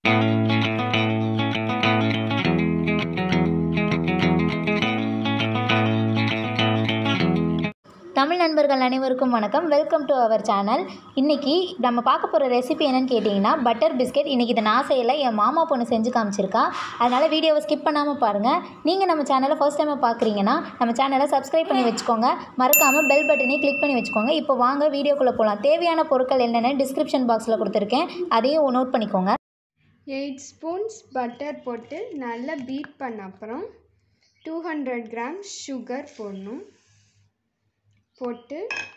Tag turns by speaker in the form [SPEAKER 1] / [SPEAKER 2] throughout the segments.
[SPEAKER 1] தமிழ் நண்பர்கள் அனைவருக்கும் வணக்கம் வெல்கம் டு அவர் சேனல் இன்றைக்கி நம்ம பார்க்க போகிற ரெசிபி என்னன்னு கேட்டிங்கன்னா பட்டர் பிஸ்கெட் இன்றைக்கி இதை நான் செய்யலை என் மாமா பொண்ணு செஞ்சு காமிச்சிருக்கா அதனால் வீடியோவை ஸ்கிப் பண்ணாமல் பாருங்கள் நீங்கள் நம்ம சேனலை ஃபர்ஸ்ட் டைம் பார்க்குறீங்கன்னா நம்ம சேனலை சப்ஸ்கிரைப் பண்ணி வச்சுக்கோங்க மறக்காமல் பெல் பட்டனையும் கிளிக் பண்ணி வச்சுக்கோங்க இப்போ வாங்க வீடியோக்குள்ளே போகலாம் தேவையான பொருட்கள் என்னென்னு டிஸ்கிரிப்ஷன் பாக்ஸில் கொடுத்துருக்கேன் அதையும் நோட் பண்ணிக்கோங்க
[SPEAKER 2] எயிட் ஸ்பூன்ஸ் பட்டர் போட்டு நல்லா பீட் பண்ண அப்புறம் டூ ஹண்ட்ரட் கிராம் சுகர் போடணும் போட்டு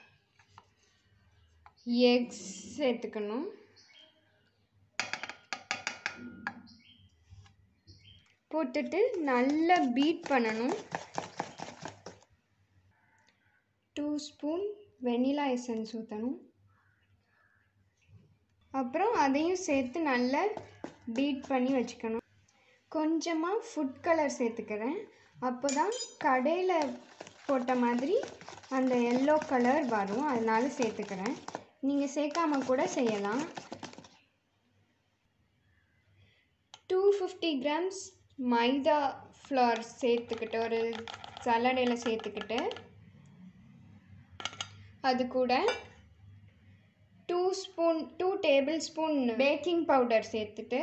[SPEAKER 2] எக்ஸ் சேர்த்துக்கணும் போட்டுட்டு நல்லா பீட் பண்ணணும் டூ ஸ்பூன் வெனிலா எசன்ஸ் ஊற்றணும் அப்புறம் அதையும் சேர்த்து நல்லா பீட் பண்ணி வச்சுக்கணும் கொஞ்சமாக ஃபுட் கலர் சேர்த்துக்கிறேன் அப்போ தான் கடையில் போட்ட மாதிரி அந்த எல்லோ கலர் வரும் அதனால சேர்த்துக்கிறேன் நீங்கள் சேர்க்காம கூட செய்யலாம் two fifty grams maida flour சேர்த்துக்கிட்டு ஒரு சலடையில் சேர்த்துக்கிட்டு அது கூட two spoon two tablespoon baking powder சேர்த்துட்டு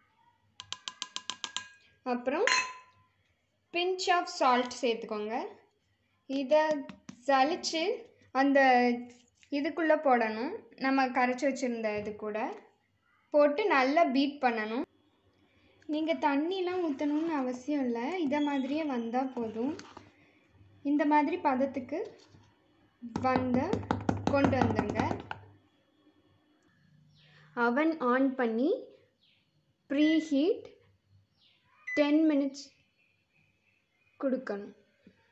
[SPEAKER 2] அப்புறம் பிஞ்ச் ஆஃப் சால்ட் சேர்த்துக்கோங்க இதை சலிச்சு அந்த இதுக்குள்ளே போடணும் நம்ம கரைச்சி வச்சுருந்த இது கூட போட்டு நல்லா பீட் பண்ணணும் நீங்கள் தண்ணிலாம் ஊற்றணும்னு அவசியம் இல்லை இதை மாதிரியே வந்தால் போதும் இந்த மாதிரி பதத்துக்கு வந்து கொண்டு வந்துடுங்க அவன் ஆன் பண்ணி ப்ரீ ஹீட் டென் மினிட்ஸ் கொடுக்கணும்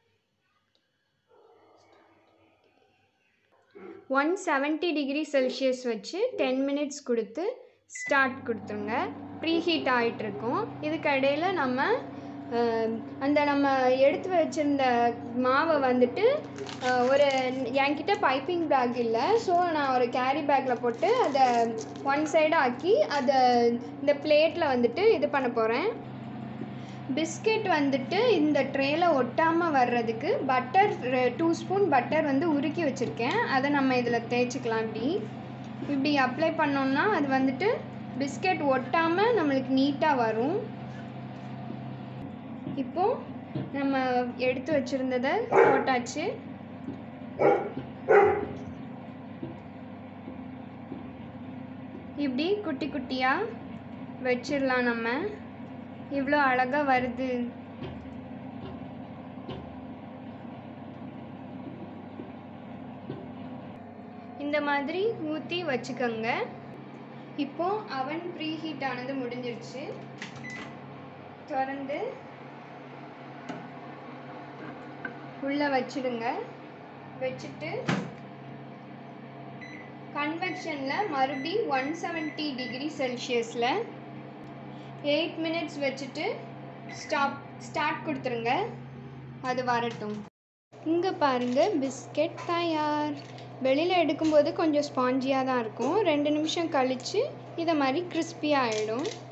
[SPEAKER 2] ஒன் செவன்ட்டி டிகிரி செல்சியஸ் வச்சு டென் மினிட்ஸ் கொடுத்து ஸ்டார்ட் கொடுத்துருங்க ப்ரீ ஹீட் ஆகிட்டுருக்கும் இதுக்கு இடையில நம்ம அஹ், அந்த நம்ம எடுத்து வச்சுருந்த மாவை வந்துட்டு அஹ், ஒரு என்கிட்ட பைப்பிங் பேக் இல்லை ஸோ நான் ஒரு கேரி பேக்கில் போட்டு அதை ஒன் சைடு ஆக்கி அதை இந்த பிளேட்டில் வந்துட்டு இது பண்ண போகிறேன் பிஸ்கெட் வந்துட்டு இந்த ட்ரேல ஒட்டாமல் வர்றதுக்கு பட்டர் டூ ஸ்பூன் பட்டர் வந்து உருக்கி வச்சுருக்கேன் அதை நம்ம இதில் தேய்ச்சிக்கலாம் இப்படி இப்படி அப்ளை பண்ணோம்னா அது வந்துட்டு பிஸ்கெட் ஒட்டாமல் நம்மளுக்கு நீட்டாக வரும் இப்போ நம்ம எடுத்து வச்சுருந்ததை போட்டாச்சு இப்படி குட்டி குட்டியாக வச்சிடலாம் நம்ம இவ்வளோ அழகாக வருது இந்த மாதிரி ஊற்றி வச்சுக்கோங்க இப்போ அவன் ப்ரீ ஹீட் ஆனது முடிஞ்சிருச்சு திறந்து உள்ளே வச்சிடுங்க வச்சுட்டு கன்வெக்ஷனில் மறுபடி ஒன் செவன்ட்டி டிகிரி செல்சியஸில் எயிட் மினிட்ஸ் வச்சுட்டு ஸ்டாப் ஸ்டார்ட் கொடுத்துருங்க அது வரட்டும் இங்கே பாருங்கள் பிஸ்கெட் தயார் வெளியில் எடுக்கும்போது கொஞ்சம் ஸ்பாஞ்சியாக தான் இருக்கும் ரெண்டு நிமிஷம் கழித்து இதை மாதிரி கிறிஸ்பியாக ஆகிடும்